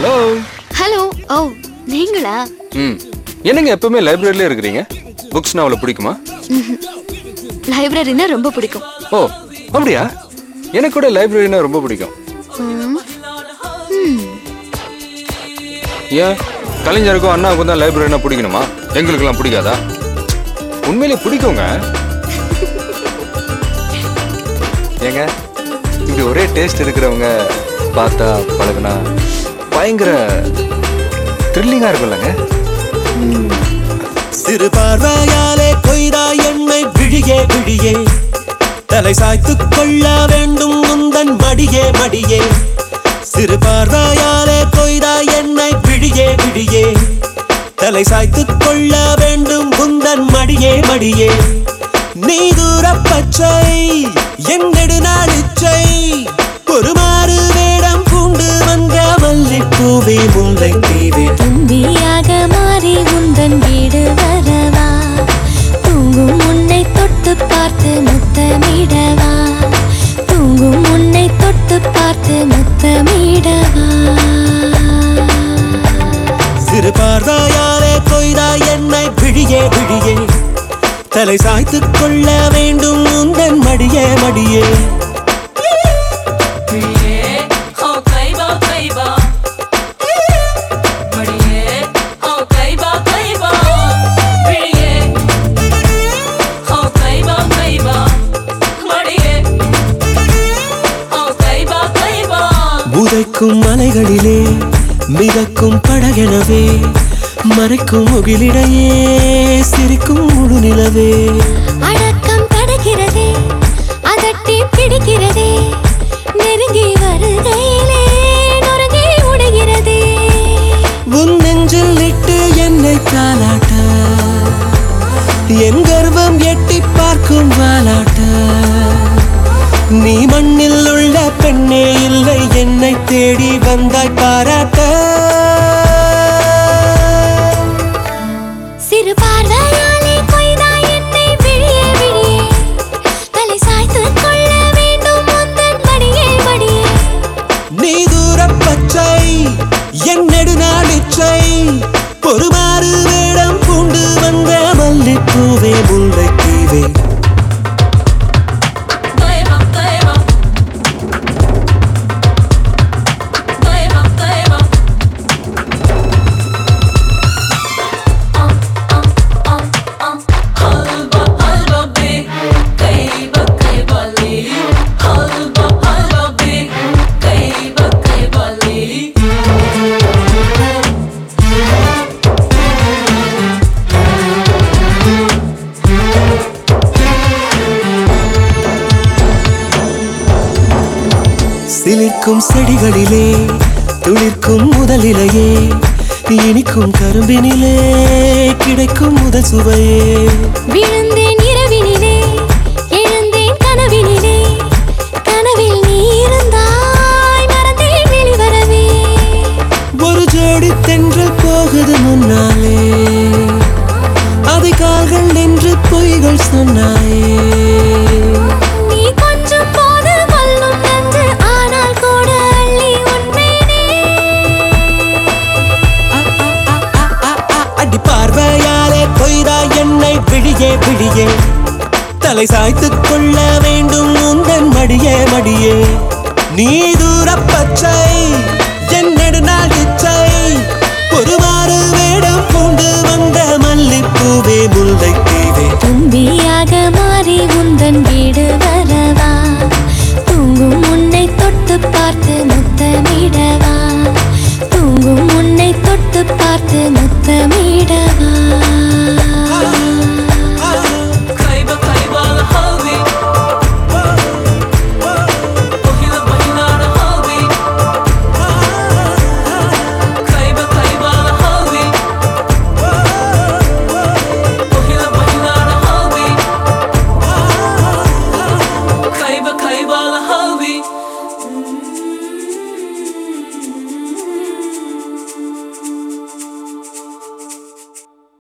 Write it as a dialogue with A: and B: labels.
A: Hello
B: hello ஓ நீங்களா
A: ம் என்னங்க எப்பவுமே லைப்ரரியிலே இருக்கிறீங்க புக்ஸ் அவ்வளோ பிடிக்குமா
B: லைப்ரரினா ரொம்ப பிடிக்கும்
A: ஓ அப்படியா எனக்கு கூட லைப்ரரினா ரொம்ப பிடிக்கும்
B: ம். ம்.
A: ஏன் கலைஞருக்கும் அண்ணாவுக்கும் தான் லைப்ரரினா பிடிக்கணுமா எங்களுக்கெல்லாம் பிடிக்காதா உண்மையிலே பிடிக்குங்க ஏங்க இப்படி ஒரே டேஸ்ட் இருக்கிறவங்க பார்த்தா பழகுனா பயங்கர த்ரில்லிங்காக இருக்கும்லங்க
C: சிறு பார்வையாலே கொய்தா என்னை விழியே விழியே தலை சாய்த்துக் கொள்ள வேண்டும் முந்தன் மடியே மடியே சிறு பார்வையாலே கொய்தா என்னை விழியே விழியே தலை சாய்த்துக் கொள்ள வேண்டும் முந்தன் மடியே மடியே நீ தூர பச்சை என் நெடுநாளிச்சை ஒரு மாறு வேடம் பூண்டு வந்த மல்லிப்பூவே முல்லை தீவே
D: தும்பியாக மாறி உந்தன் வீடு வரவா தூங்கும் உன்னை தொட்டு பார்த்து முத்தமிடவா தூங்கும் உன்னை தொட்டு பார்த்து முத்தமிடவா
C: சிறு பார்வையாலே கொய்தா என்னை விழியே விழியே தலை சாய்த்துக் கொள்ள வேண்டும் உந்தன் மடியே மடியே
E: Oh, Kaiba, Kaiba. Mariye. Oh, Kaiba, Kaiba. Mariye. Oh, Kaiba, Kaiba. Mariye. Oh, Kaiba, Kaiba.
C: உதைக்கும் மலைகளிலே மிதக்கும் படகெனவே மறைக்கும் முகிலிடையே சிரிக்கும் முழு நிலவே
D: அடக்கம் தடுக்கிறதே அதட்டி பிடிக்கிறதே நெருங்கி வருகையிலே நொறுங்கி உடைகிறதே
C: உன் நெஞ்சில் இட்டு என்னை தாலாட்ட என் கர்வம் எட்டி பார்க்கும் வாலாட்ட நீ மண்ணில் உள்ள பெண்ணே இல்லை என்னை தேடி வந்தாய் பாராட்ட
D: சிறு பார்வையாலே கொய்தாய் என்னை விழியே விழியே தலை சாய்த்துக் கொள்ள வேண்டும் முந்தன் மடியே மடியே
C: நீ தூர பச்சை என் நெடுநாளிச்சை ஒரு மாறு வேடம் பூண்டு வந்த மல்லிப்பூவே முல்லை தீவே
E: Kaiba, Kaiba. Kaiba, Kaiba. Halba, halba be. Kaiba, Kaiba le. Halba, halba be. Kaiba, Kaiba le.
C: சிலிர்க்கும் செடிகளிலே துளிர்க்கும் முதலிலையே இனிக்கும் கரும்பினிலே கிடைக்கும் முதல் சுவையே
D: விழுந்தேன் இரவினிலே எழுந்தேன் கனவினிலே கனவில் நீ இருந்தாய் மறந்தேன் வெளிவரவே
C: ஒரு ஜோடி தென்றல் போகுது முன்னாலே அதை கால்கள் நின்று பொய்கள் சொன்னாயே
D: நீ கொஞ்சம் போது கொல்லும் நன்று ஆனால் கூட அள்ளி உண்மையினே
C: அடி பார்வையாலே கொய்தா என்னை விழியே விழியே தலை சாய்த்துக் கொள்ள வேண்டும் உந்தன் மடியே மடியே நீ தூர பச்சை என் நெடுநாள் இச்சை ஒரு மாறு வேடம் பூண்டு வந்த மல்லிப்பூவே முல்லை தீவே
D: தும்பியாக மாறி உந்தன் வீடு